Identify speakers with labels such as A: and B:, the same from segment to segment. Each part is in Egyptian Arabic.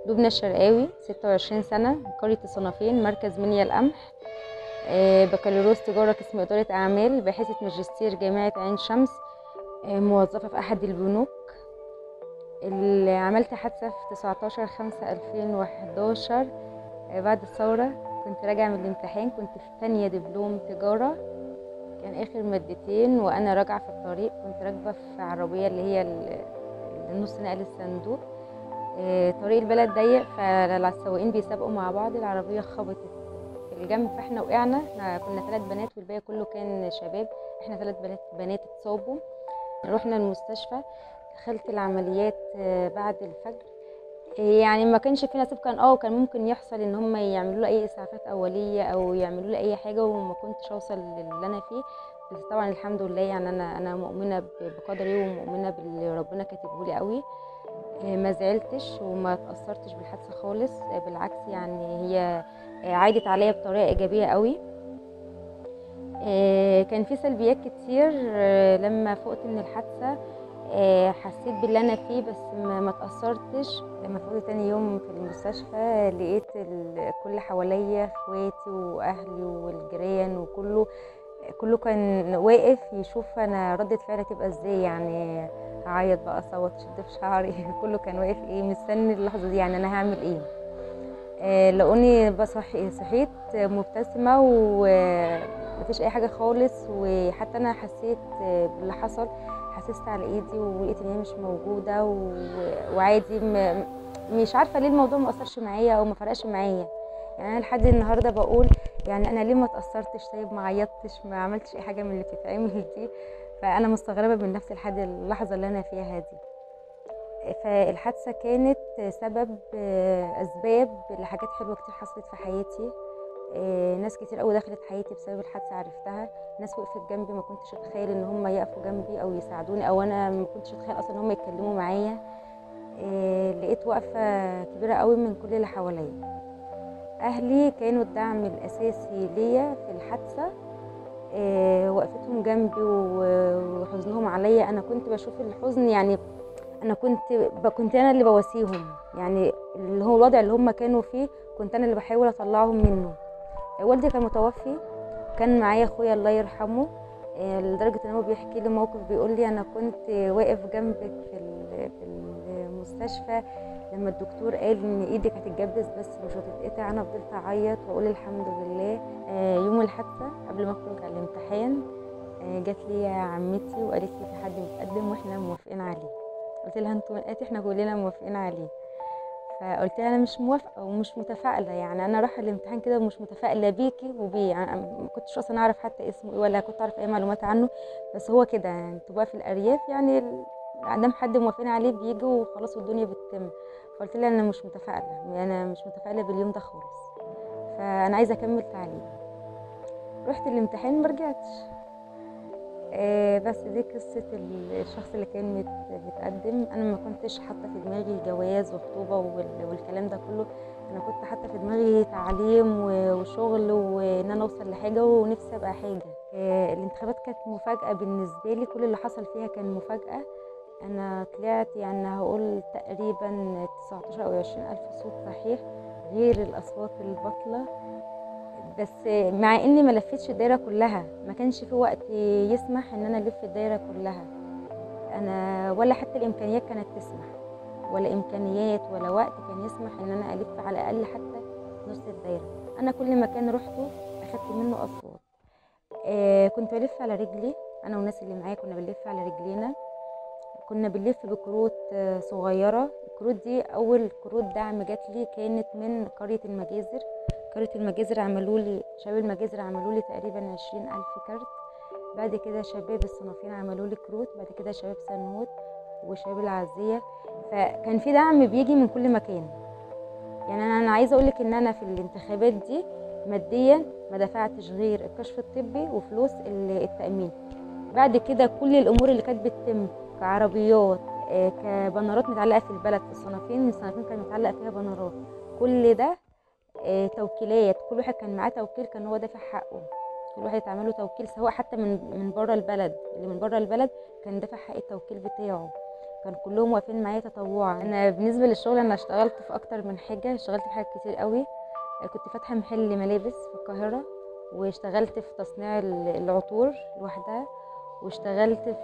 A: لبنى الشرقاوي 26 سنة من قرية الصنافين مركز منيا القمح آه، بكالوريوس تجارة قسم إدارة أعمال باحثة ماجستير جامعة عين شمس آه، موظفة في أحد البنوك اللي عملت حادثة في 19 5 2011 آه، بعد الثورة كنت راجعة من الامتحان كنت في تانية دبلوم تجارة كان آخر مادتين وأنا راجعة في الطريق كنت راكبة في عربية اللي هي ال- النص نقل الصندوق آه، طريق البلد ضيق فالسواقين بيسابقوا مع بعض العربية خبطت في الجنب فاحنا وقعنا احنا كنا ثلاث بنات والباقي كله كان شباب احنا ثلاث بنات بنات اتصابوا رحنا المستشفى دخلت العمليات آه، بعد الفجر آه، يعني ما كانش في نصيب كان اه كان ممكن يحصل ان هم يعملوا لي اي اسعافات اوليه او يعملوا لي اي حاجه وما كنتش اوصل للي انا فيه بس طبعا الحمد لله يعني انا انا مؤمنه ب- بقدري ومؤمنه باللي ربنا كاتبه لي قوي آه، ما زعلتش وما تاثرتش بالحادثه خالص آه، بالعكس يعني هي آه، عادت عليا بطريقه ايجابيه قوي آه، كان في سلبيات كتير آه، لما فقت من الحادثه آه، حسيت باللي انا فيه بس ما ما تاثرتش لما فقت تاني يوم في المستشفى لقيت ال- كل حواليا اخواتي واهلي والجيران وكله كله كان واقف يشوف انا ردة فعلي تبقى ازاي يعني هعيط بقى اصوت شد في شعري كله كان واقف ايه مستني اللحظه دي يعني انا هعمل ايه آه، لقوني بصحي صحيت مبتسمه ومفيش اي حاجه خالص وحتى انا حسيت آه، باللي حصل حسست على ايدي ولقيت ان هي مش موجوده و... وعادي م... مش عارفه ليه الموضوع ما اثرش معايا او ما فرقش معايا يعني انا لحد النهارده بقول يعني انا ليه ما اتاثرتش طيب ما عيطتش ما عملتش اي حاجه من اللي بتتعمل دي فانا مستغربه من نفسي لحد اللحظه اللي انا فيها دي فالحادثه كانت سبب آه، اسباب لحاجات حلوه كتير حصلت في حياتي آه، ناس كتير قوي دخلت حياتي بسبب الحادثه عرفتها ناس وقفت جنبي ما كنتش اتخيل ان هم يقفوا جنبي او يساعدوني او انا ما كنتش اتخيل اصلا ان هم يتكلموا معايا آه، لقيت وقفه كبيره قوي من كل اللي حواليا اهلي كانوا الدعم الاساسي ليا في الحادثه آه، وقفتهم جنبي و- وحزنهم عليا انا كنت بشوف الحزن يعني انا كنت ب- كنت انا اللي بواسيهم يعني اللي هو الوضع اللي هم كانوا فيه كنت انا اللي بحاول اطلعهم منه والدي كان متوفي كان معايا اخويا الله يرحمه آه، لدرجه ان هو بيحكي لي موقف بيقول لي انا كنت واقف جنبك في ال- في المستشفى لما الدكتور قال ان ايدك هتتجبس بس مش هتتقطع انا فضلت اعيط واقول الحمد لله آه، يوم الحادثه قبل ما اخرج على الامتحان آه، جات لي عمتي وقالت لي في حد متقدم واحنا موافقين عليه قلت لها انتوا قالت احنا كلنا موافقين عليه فقلت لها انا مش موافقه ومش متفائله يعني انا رايحه الامتحان كده ومش متفائله بيكي وبيه يعني أنا ما كنتش اصلا اعرف حتى اسمه ايه ولا كنت اعرف اي معلومات عنه بس هو كده يعني انتوا بقى في الارياف يعني ال- عندهم حد موافقين عليه بيجي وخلاص والدنيا بتتم فقلت لها انا مش متفائله انا مش متفائله باليوم ده خالص فانا عايزه اكمل تعليم رحت الامتحان ما رجعتش آه، بس دي قصة ال- الشخص اللي كان مت- متقدم أنا ما كنتش حاطة في دماغي جواز وخطوبة وال- والكلام ده كله أنا كنت حاطة في دماغي تعليم و- وشغل وإن أنا أوصل لحاجة ونفسي أبقى حاجة آه، الانتخابات كانت مفاجأة بالنسبة لي كل اللي حصل فيها كان مفاجأة أنا طلعت يعني هقول تقريبا 19 أو 20 ألف صوت صحيح غير الأصوات الباطلة بس مع اني ما لفتش الدايره كلها ما كانش في وقت يسمح ان انا الف الدايره كلها انا ولا حتى الامكانيات كانت تسمح ولا امكانيات ولا وقت كان يسمح ان انا الف على الاقل حتى نص الدايره انا كل مكان رحته اخدت منه اصوات آه كنت بلف على رجلي انا والناس اللي معايا كنا بنلف على رجلينا كنا بنلف بكروت آه، صغيره الكروت دي اول كروت دعم جات لي كانت من قريه المجازر قرية المجازر عملوا لي شباب المجازر عملوا لي تقريبا عشرين ألف كارت بعد كده شباب الصنافين عملوا لي كروت بعد كده شباب سنوت وشباب العزية فكان في دعم بيجي من كل مكان يعني انا انا عايزه اقول لك ان انا في الانتخابات دي ماديا ما دفعتش غير الكشف الطبي وفلوس ال- التامين بعد كده كل الامور اللي كانت بتتم كعربيات آه، كبنرات متعلقه في البلد في الصنافين الصنافين كان متعلق فيها بنرات كل ده آه، توكيلات كل واحد كان معاه توكيل كان هو دافع حقه كل واحد اتعمل له توكيل سواء حتى من من بره البلد اللي من بره البلد كان دافع حق التوكيل بتاعه كان كلهم واقفين معايا تطوعا انا بالنسبه للشغل انا اشتغلت في اكتر من حاجه اشتغلت في حاجات كتير قوي كنت فاتحه محل ملابس في القاهره واشتغلت في تصنيع ال- العطور لوحدها واشتغلت في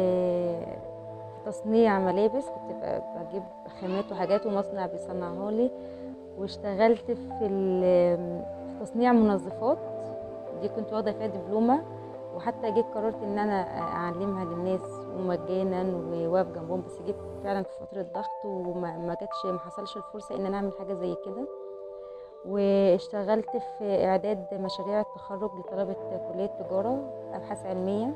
A: في تصنيع ملابس كنت ب- بجيب خامات وحاجات ومصنع بيصنعها لي واشتغلت في ال- في تصنيع منظفات دي كنت واخده فيها دبلومه وحتى جيت قررت ان انا اعلمها للناس ومجانا وواقف جنبهم بس جيت فعلا في فتره ضغط وما ما جاتش ما حصلش الفرصه ان انا اعمل حاجه زي كده واشتغلت في اعداد مشاريع التخرج لطلبه كليه تجاره ابحاث علميه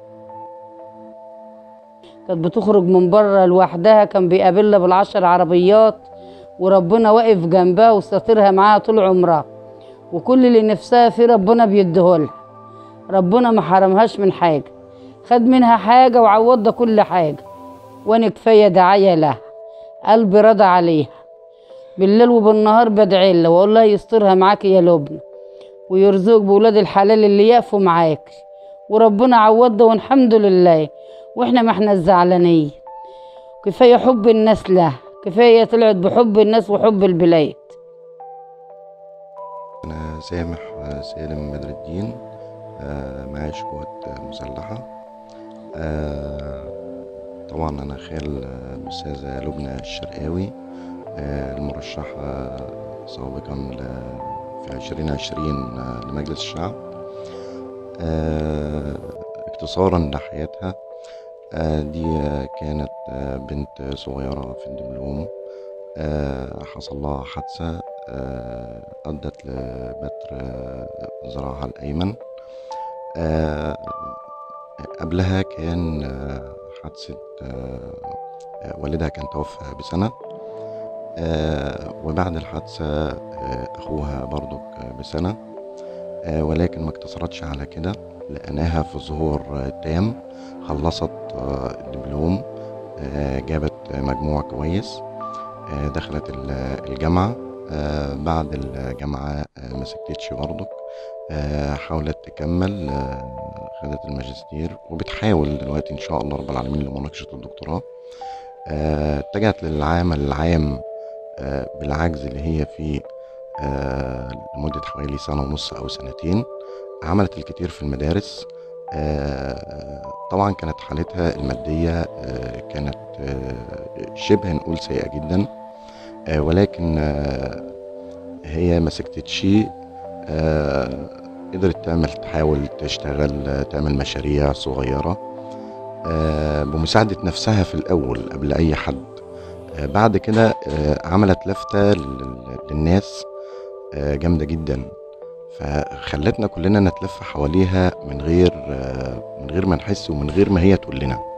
B: كانت بتخرج من بره لوحدها كان بيقابلها بالعشر عربيات وربنا واقف جنبها وساطرها معاها طول عمرها وكل اللي نفسها فيه ربنا بيديهولها ربنا ما حرمهاش من حاجة خد منها حاجة وعوضها كل حاجة وانا كفاية دعاية لها قلبي رضى عليها بالليل وبالنهار بدعي لها واقول لها يسترها معاك يا لبنى ويرزقك بولاد الحلال اللي يقفوا معاك وربنا عوضها والحمد لله واحنا ما احنا زعلانين كفايه حب الناس لها كفايه طلعت بحب الناس وحب البلاد
C: أنا سامح سالم بدر الدين آه، معايا قوات مسلحة آه، طبعا أنا خال الأستاذة لبنى الشرقاوي آه، المرشحة سابقا ل- في عشرين عشرين لمجلس الشعب آه، اختصارا لحياتها آه، دي آه، كانت آه، بنت صغيرة في الدبلوم آه، حصل لها حادثة آه، أدت لبتر آه، ذراعها الأيمن آه، قبلها كان آه، حادثة آه، آه، والدها كان توفى بسنة آه، وبعد الحادثة آه، أخوها برضك بسنة آه، ولكن ما اقتصرتش على كده لقيناها في ظهور آه، تام خلصت آه، الدبلوم آه، جابت مجموع كويس آه، دخلت ال- الجامعة آه، بعد الجامعة آه، ما سكتتش برضك آه، حاولت تكمل آه، خدت الماجستير وبتحاول دلوقتي إن شاء الله رب العالمين لمناقشة الدكتوراه آه، اتجهت للعمل العام آه، بالعجز اللي هي فيه آه، لمدة حوالي سنة ونص أو سنتين عملت الكثير في المدارس آه، طبعا كانت حالتها المادية آه، كانت آه، شبه نقول سيئة جدا آه، ولكن آه، هي ما سكتتش آه، قدرت تعمل تحاول تشتغل آه، تعمل مشاريع صغيرة آه، بمساعدة نفسها في الأول قبل أي حد آه، بعد كده آه، عملت لفتة لل- للناس آه، جامدة جدا فخلتنا كلنا نتلف حواليها من غير آه، من غير ما نحس ومن غير ما هي تقول لنا